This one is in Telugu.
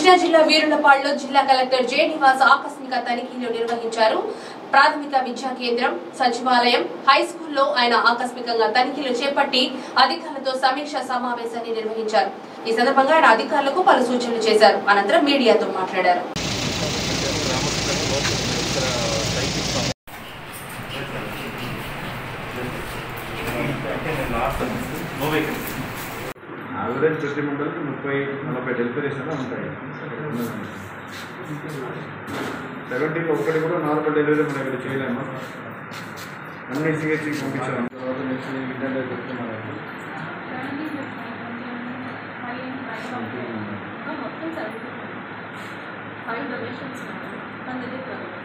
కృష్ణా జిల్లా వీరులపాడులో జిల్లా కలెక్టర్ జె నివాస్ ఆకస్మిక తనిఖీలు నిర్వహించారు ప్రాథమిక విద్యా కేంద్రం సచివాలయం హై స్కూల్లో ఆయన ఆకస్మికంగా తనిఖీలు చేపట్టి అధికారులతో సమీక్ష సమావేశాన్ని నిర్వహించారు ఈ సందర్భంగా ఆయన అధికారులకు పలు సూచనలు చేశారు అనంతరం మీడియాతో మాట్లాడారు యావరేజ్ ప్రతి మండలికి ముప్పై నలభై డెలివరీస్ అలా ఉంటాయి సెవెంటీలో ఒక్కటి కూడా నార్మల్ డెలివరీ మనం ఇక్కడ చేయలేమా అన్ని సిహెచ్కి పంపించాము తర్వాత నెక్స్ట్ ఇంటర్నెట్ చెప్తే మనకి మొత్తం చదువుతున్నాను ఫైవ్ డొనేషన్స్ మన దగ్గర